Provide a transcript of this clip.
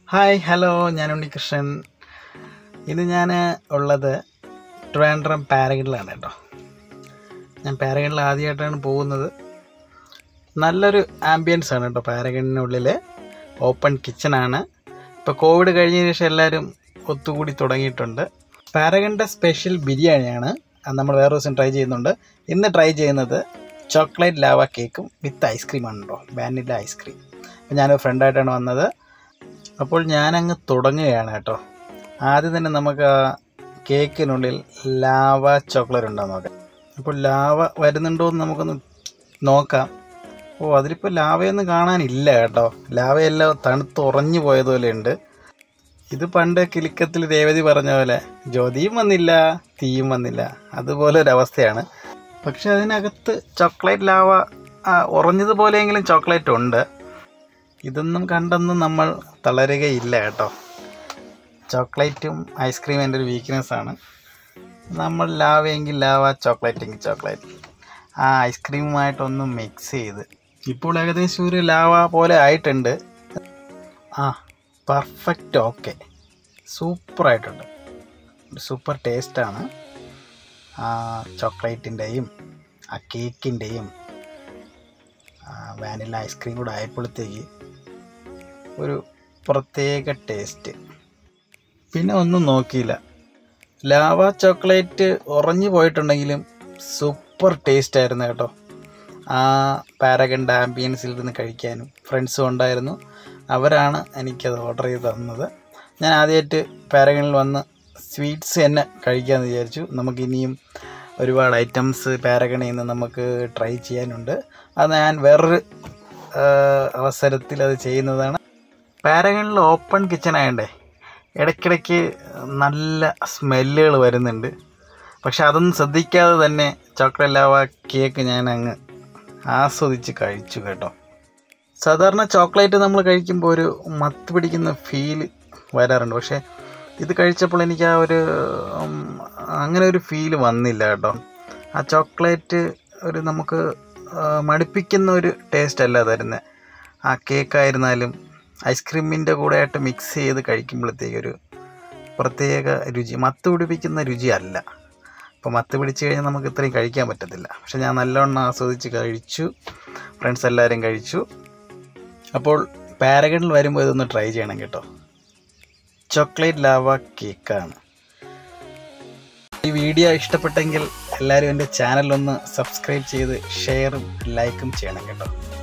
hi hello ഞാൻ ഉണ്ണികൃഷ്ണൻ ഇന്ന് ഞാൻ ഉള്ളത് ട്രിവാൻഡ്രം പാരഗണിലാണ് കേട്ടോ ഞാൻ പാരഗണിൽ ആദ്യമായിട്ടാണ് പോകുന്നത് നല്ലൊരു ആംബിയൻസ് ആണ് കേട്ടോ പാരഗണിനുള്ളിൽ ഓപ്പൺ കിച്ചണാണ് ഇപ്പോൾ കോവിഡ് കഴിഞ്ഞതിന് ശേഷം എല്ലാവരും ഒത്തുകൂടി തുടങ്ങിയിട്ടുണ്ട് പാരഗണിൻ്റെ സ്പെഷ്യൽ ബിരിയാണിയാണ് അത് നമ്മൾ വേറെ ദിവസം ട്രൈ ചെയ്യുന്നുണ്ട് ഇന്ന് ട്രൈ ചെയ്യുന്നത് ചോക്ലേറ്റ് ലാവ കേക്കും വിത്ത് ഐസ്ക്രീമാണ് കേട്ടോ വാനില ഐസ്ക്രീം അപ്പോൾ ഞാനൊരു ഫ്രണ്ടായിട്ടാണ് വന്നത് അപ്പോൾ ഞാനങ്ങ് തുടങ്ങുകയാണ് കേട്ടോ ആദ്യം തന്നെ നമുക്ക് ആ കേക്കിനുള്ളിൽ ലാവ ചോക്ലേറ്റ് ഉണ്ടോ നോക്കാം അപ്പോൾ ലാവ വരുന്നുണ്ടോ എന്ന് നമുക്കൊന്ന് നോക്കാം ഓ അതിലിപ്പോൾ ലാവയൊന്നും കാണാനില്ല കേട്ടോ ലാവയെല്ലാം തണുത്ത് ഉറഞ്ഞു പോയതുപോലെ ഉണ്ട് ഇത് പണ്ട് കിലുക്കത്തിൽ രേവതി പറഞ്ഞ പോലെ ജ്യോതിയും വന്നില്ല തീയും വന്നില്ല അതുപോലെ ഒരു അവസ്ഥയാണ് പക്ഷെ അതിനകത്ത് ചോക്ലേറ്റ് ലാവ ആ, ഉറഞ്ഞതുപോലെയെങ്കിലും ചോക്ലേറ്റ് ഉണ്ട് ഇതൊന്നും കണ്ടൊന്നും നമ്മൾ തളരുകയില്ല കേട്ടോ ചോക്ലേറ്റും ഐസ്ക്രീം എൻ്റെ ഒരു വീക്ക്നെസ് ആണ് നമ്മൾ ലാവയെങ്കിൽ ലാവ ചോക്ലേറ്റ് എങ്കിൽ ചോക്ലേറ്റ് ആ ഐസ്ക്രീമുമായിട്ടൊന്ന് മിക്സ് ചെയ്ത് ഇപ്പോൾ ഏകദേശം ഒരു ലാവ പോലെ ആയിട്ടുണ്ട് ആ പെർഫെക്റ്റ് ഓക്കെ സൂപ്പറായിട്ടുണ്ട് സൂപ്പർ ടേസ്റ്റാണ് ആ ചോക്ലേറ്റിൻ്റെയും ആ കേക്കിൻ്റെയും വാനില ഐസ്ക്രീം കൂടെ ആയപ്പോഴത്തേക്ക് ഒരു പ്രത്യേക ടേസ്റ്റ് പിന്നെ ഒന്നും നോക്കിയില്ല ലാവ ചോക്ലേറ്റ് ഉറഞ്ഞു പോയിട്ടുണ്ടെങ്കിലും സൂപ്പർ ടേസ്റ്റ് ആയിരുന്നു കേട്ടോ ആ പാരഗണ്ട് ആംബിയൻസിൽ നിന്ന് കഴിക്കാനും ഫ്രണ്ട്സും ഉണ്ടായിരുന്നു അവരാണ് എനിക്കത് ഓർഡർ ചെയ്ത് തന്നത് ഞാൻ ആദ്യമായിട്ട് പാരഗണിൽ വന്ന് സ്വീറ്റ്സ് തന്നെ കഴിക്കാമെന്ന് വിചാരിച്ചു നമുക്ക് ഇനിയും ഒരുപാട് ഐറ്റംസ് പാരഗണിൽ നിന്ന് നമുക്ക് ട്രൈ ചെയ്യാനുണ്ട് അത് ഞാൻ വേറൊരു ആ, അവസരത്തിൽ അത് ചെയ്യുന്നതാണ് പാരഗണിൽ ഓപ്പൺ കിച്ചൺ ആയണ്ടേ ഇടയ്ക്കിടയ്ക്ക് നല്ല സ്മെല്ലുകൾ വരുന്നുണ്ട് പക്ഷെ അതൊന്നും ശ്രദ്ധിക്കാതെ തന്നെ ചോക്ലേറ്റ് ലാവ കേക്ക് ഞാൻ അങ്ങ് ആസ്വദിച്ച് കഴിച്ചു കേട്ടോ സാധാരണ ചോക്ലേറ്റ് നമ്മൾ കഴിക്കുമ്പോൾ ഒരു മത്ത് പിടിക്കുന്ന ഫീല് വരാറുണ്ട് പക്ഷേ ഇത് കഴിച്ചപ്പോൾ എനിക്ക് ആ ഒരു ഉം, അങ്ങനെ ഒരു ഫീല് വന്നില്ല കേട്ടോ ആ ചോക്ലേറ്റ് ഒരു നമുക്ക് ആ, മടുപ്പിക്കുന്ന ഒരു ടേസ്റ്റ് അല്ല തരുന്നത് ആ കേക്കായിരുന്നാലും ഐസ്ക്രീമിൻ്റെ കൂടെ ആയിട്ട് മിക്സ് ചെയ്ത് കഴിക്കുമ്പോഴത്തേക്കൊരു പ്രത്യേക രുചി മത്ത് പിടിപ്പിക്കുന്ന രുചി അല്ല അപ്പോൾ മത്ത് പിടിച്ച് കഴിഞ്ഞാൽ നമുക്ക് ഇത്രയും കഴിക്കാൻ പറ്റത്തില്ല പക്ഷെ ഞാൻ നല്ലവണ്ണം ആസ്വദിച്ച് കഴിച്ചു ഫ്രണ്ട്സ് എല്ലാവരും കഴിച്ചു അപ്പോൾ പാരഗണിൽ വരുമ്പോൾ ഇതൊന്ന് ട്രൈ ചെയ്യണം കേട്ടോ ചോക്ലേറ്റ് ലാവ കേക്കാണ് ഈ വീഡിയോ ഇഷ്ടപ്പെട്ടെങ്കിൽ എല്ലാവരും എൻ്റെ ചാനലൊന്ന് സബ്സ്ക്രൈബ് ചെയ്ത് ഷെയറും ലൈക്കും ചെയ്യണം കേട്ടോ